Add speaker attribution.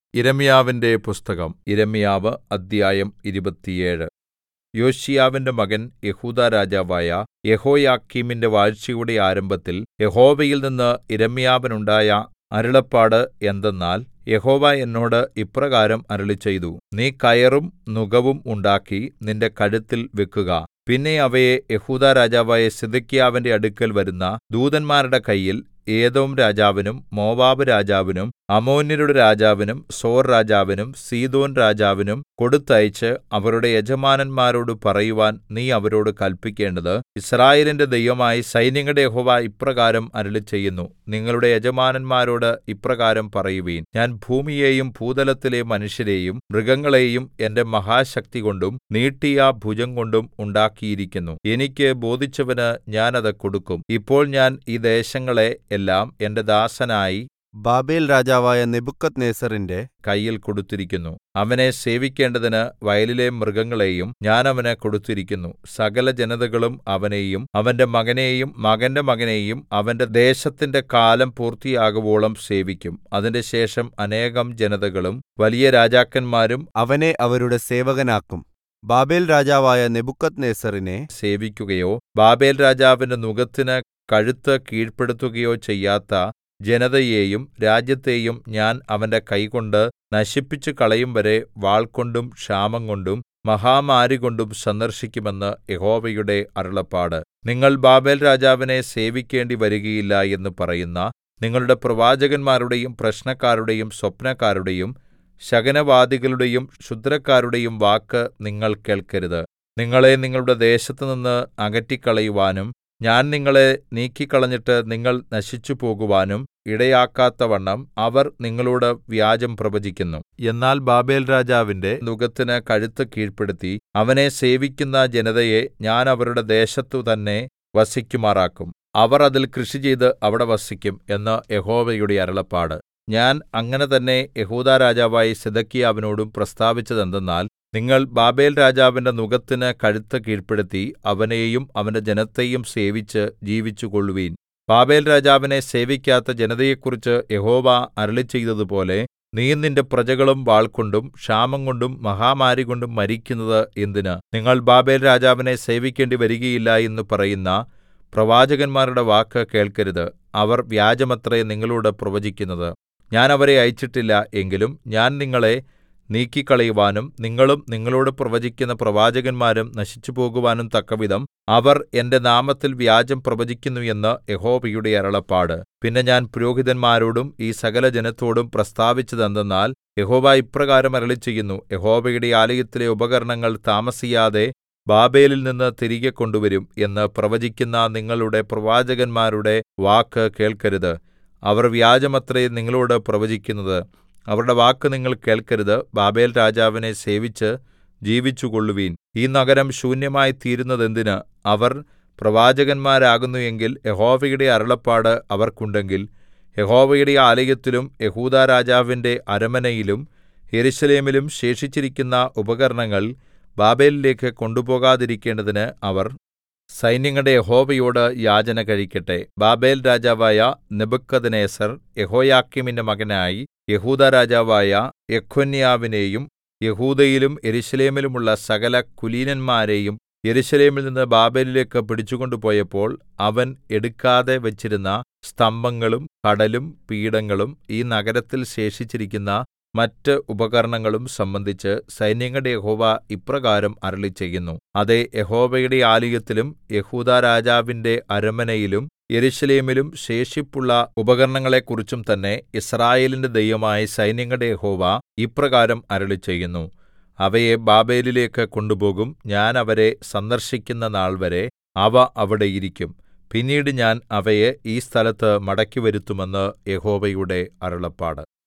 Speaker 1: യിരെമ്യാവിന്റെ പുസ്തകം യിരെമ്യാവ് അദ്ധ്യായം ഇരുപത്തിയേഴ് യോശീയാവിന്റെ മകൻ യെഹൂദാ രാജാവായ യെഹോയാക്കീമിന്റെ വാഴ്ചയുടെ ആരംഭത്തിൽ യഹോവയിൽനിന്ന് യിരെമ്യാവിനുണ്ടായ അരുളപ്പാട് എന്തെന്നാൽ യഹോവ എന്നോട് ഇപ്രകാരം അരുളിച്ചെയ്തു നീ കയറും നുകവും ഉണ്ടാക്കി നിന്റെ കഴുത്തിൽ വെക്കുക പിന്നെ അവയെ യെഹൂദാ രാജാവായ സിദെക്കീയാവിന്റെ അടുക്കൽ വരുന്ന ദൂതന്മാരുടെ കയ്യിൽ ഏദോം രാജാവിനും മോവാബ് രാജാവിനും അമ്മോന്യരുടെ രാജാവിനും സോർ രാജാവിനും സീദോൻ രാജാവിനും കൊടുത്തയച്ച് അവരുടെ യജമാനന്മാരോട് പറയുവാൻ നീ അവരോട് കല്പിക്കേണ്ടത് യിസ്രായേലിന്റെ ദൈവമായ സൈന്യങ്ങളുടെ യഹോവ ഇപ്രകാരം അരുളിച്ചെയ്യുന്നു നിങ്ങളുടെ യജമാനന്മാരോട് ഇപ്രകാരം പറയുവിൻ ഞാൻ ഭൂമിയെയും ഭൂതലത്തിലെ മനുഷ്യരെയും മൃഗങ്ങളെയും എന്റെ മഹാശക്തികൊണ്ടും നീട്ടിയ ഭുജംകൊണ്ടും ഉണ്ടാക്കിയിരിക്കുന്നു എനിക്ക് ബോധിച്ചവന് ഞാൻ അത് കൊടുക്കും ഇപ്പോൾ ഞാൻ ഈ ദേശങ്ങളെ എല്ലാം എന്റെ ദാസനായി
Speaker 2: ബാബേൽരാജാവായ നെബൂഖദ്നേസരിന്റെ
Speaker 1: കയ്യിൽ കൊടുത്തിരിക്കുന്നു അവനെ സേവിക്കേണ്ടതിന് വയലിലെ മൃഗങ്ങളെയും ഞാൻ അവന് കൊടുത്തിരിക്കുന്നു സകല ജനതകളും അവനെയും അവന്റെ മകനെയും മകന്റെ മകനെയും അവന്റെ ദേശത്തിന്റെ കാലം പൂർത്തിയാകുവോളം സേവിക്കും അതിൻറെശേഷം അനേകം ജനതകളും വലിയ രാജാക്കന്മാരും
Speaker 2: അവനെ അവരുടെ സേവകനാക്കും ബാബേൽ രാജാവായ നെബൂഖദ്നേസരിനെ
Speaker 1: സേവിക്കുകയോ ബാബേൽ രാജാവിന്റെ നുകത്തിന് കഴുത്ത് കീഴ്പ്പെടുത്തുകയോ ചെയ്യാത്ത ജനതയെയും രാജ്യത്തെയും ഞാൻ അവന്റെ കൈകൊണ്ട് നശിപ്പിച്ചുകളയും വരെ വാൾകൊണ്ടും ക്ഷാമംകൊണ്ടും മഹാമാരികൊണ്ടും സന്ദർശിക്കുമെന്ന് യഹോവയുടെ അരുളപ്പാട് നിങ്ങൾ ബാബേൽ രാജാവിനെ സേവിക്കേണ്ടി വരികയില്ല എന്ന് പറയുന്ന നിങ്ങളുടെ പ്രവാചകന്മാരുടെയും പ്രശ്നക്കാരുടെയും സ്വപ്നക്കാരുടെയും ശകുനവാദികളുടെയും ക്ഷുദ്രക്കാരുടെയും വാക്ക് നിങ്ങൾ കേൾക്കരുത് നിങ്ങളെ നിങ്ങളുടെ ദേശത്തുനിന്ന് അകറ്റിക്കളയുവാനും ഞാൻ നിങ്ങളെ നീക്കിക്കളഞ്ഞിട്ട് നിങ്ങൾ നശിച്ചുപോകുവാനും ഇടയാക്കാത്തവണ്ണം അവർ നിങ്ങളോട് വ്യാജം പ്രവചിക്കുന്നു എന്നാൽ ബാബേൽ രാജാവിന്റെ നുകത്തിന് കഴുത്ത് കീഴ്പ്പെടുത്തി അവനെ സേവിക്കുന്ന ജനതയെ ഞാൻ അവരുടെ ദേശത്തു തന്നെ വസിക്കുമാറാക്കും അവർ അതിൽ കൃഷിചെയ്ത് അവിടെ വസിക്കും എന്ന് യഹോവയുടെ അരുളപ്പാട് ഞാൻ അങ്ങനെ തന്നെ യഹൂദാ രാജാവായ സിദെക്കീയാവിനോടും പ്രസ്താവിച്ചതെന്തെന്നാൽ നിങ്ങൾ ബാബേൽ രാജാവിന്റെ നുകത്തിന് കഴുത്ത് കീഴ്പ്പെടുത്തി അവനെയും അവന്റെ ജനത്തെയും സേവിച്ച് ജീവിച്ചുകൊള്ളുവിൻ ബാബേൽ രാജാവിനെ സേവിക്കാത്ത ജനതയെക്കുറിച്ച് യഹോവ അരുളിച്ചെയ്തതുപോലെ നീയും നിന്റെ പ്രജകളും വാൾകൊണ്ടും ക്ഷാമംകൊണ്ടും മഹാമാരികൊണ്ടും മരിക്കുന്നത് എന്തിന് നിങ്ങൾ ബാബേൽ രാജാവിനെ സേവിക്കേണ്ടി വരികയില്ല എന്ന് പറയുന്ന പ്രവാചകന്മാരുടെ വാക്ക് കേൾക്കരുത് അവർ വ്യാജമത്രേ നിങ്ങളോട് പ്രവചിക്കുന്നത് ഞാൻ അവരെ അയച്ചിട്ടില്ല എങ്കിലും ഞാൻ നിങ്ങളെ നീക്കിക്കളയുവാനും നിങ്ങളും നിങ്ങളോട് പ്രവചിക്കുന്ന പ്രവാചകന്മാരും നശിച്ചുപോകുവാനും തക്കവിധം അവർ എന്റെ നാമത്തിൽ വ്യാജം പ്രവചിക്കുന്നു എന്ന് യഹോവയുടെ അരുളപ്പാട് പിന്നെ ഞാൻ പുരോഹിതന്മാരോടും ഈ സകല ജനത്തോടും പ്രസ്താവിച്ചതെന്തെന്നാൽ യഹോവ ഇപ്രകാരം അരുളിച്ചെയ്യുന്നു യഹോവയുടെ ആലയത്തിലെ ഉപകരണങ്ങൾ താമസിയാതെ ബാബേലിൽ നിന്ന് തിരികെ കൊണ്ടുവരും എന്ന് പ്രവചിക്കുന്ന നിങ്ങളുടെ പ്രവാചകന്മാരുടെ വാക്ക് കേൾക്കരുത് അവർ വ്യാജമത്രേ നിങ്ങളോട് പ്രവചിക്കുന്നത് അവരുടെ വാക്ക് നിങ്ങൾ കേൾക്കരുത് ബാബേൽ രാജാവിനെ സേവിച്ച് ജീവിച്ചുകൊള്ളുവിൻ ഈ നഗരം ശൂന്യമായി തീരുന്നതെന്തിന് അവർ പ്രവാചകന്മാരാകുന്നു എങ്കിൽ യഹോവയുടെ അരുളപ്പാട് അവർക്കുണ്ടെങ്കിൽ യഹോവയുടെ ആലയത്തിലും യഹൂദാ രാജാവിന്റെ അരമനയിലും യെരൂശലേമിലും ശേഷിച്ചിരിക്കുന്ന ഉപകരണങ്ങൾ ബാബേലിലേക്ക് കൊണ്ടുപോകാതിരിക്കേണ്ടതിന് അവർ സൈന്യങ്ങളുടെ യഹോവയോട് യാചന കഴിക്കട്ടെ ബാബേൽ രാജാവായ നെബൂഖദ്നേസർ യെഹോയാക്കീമിന്റെ മകനായി യെഹൂദാ രാജാവായ യെഖൊന്യാവിനെയും യെഹൂദയിലും യെരൂശലേമിലുമുള്ള സകല കുലീനന്മാരെയും യെരൂശലേമിൽ നിന്ന് ബാബേലിലേക്ക് പിടിച്ചുകൊണ്ടുപോയപ്പോൾ അവൻ എടുക്കാതെ വച്ചിരുന്ന സ്തംഭങ്ങളും കടലും പീഠങ്ങളും ഈ നഗരത്തിൽ ശേഷിച്ചിരിക്കുന്ന മറ്റ് ഉപകരണങ്ങളും സംബന്ധിച്ച് സൈന്യങ്ങളുടെ യഹോവ ഇപ്രകാരം അരുളിച്ചെയ്യുന്നു അതെ യഹോവയുടെ ആലയത്തിലും യെഹൂദാ രാജാവിന്റെ അരമനയിലും യെരൂശലേമിലും ശേഷിപ്പുള്ള ഉപകരണങ്ങളെക്കുറിച്ചും തന്നെ യിസ്രായേലിന്റെ ദൈവമായ സൈന്യങ്ങളുടെ യഹോവ ഇപ്രകാരം അരുളിച്ചെയ്യുന്നു അവയെ ബാബേലിലേക്ക് കൊണ്ടുപോകും ഞാൻ അവരെ സന്ദർശിക്കുന്ന നാൾവരെ അവ അവിടെ ഇരിക്കും പിന്നീട് ഞാൻ അവയെ ഈ സ്ഥലത്ത് മടക്കിവരുത്തുമെന്ന് യഹോവയുടെ അരുളപ്പാട്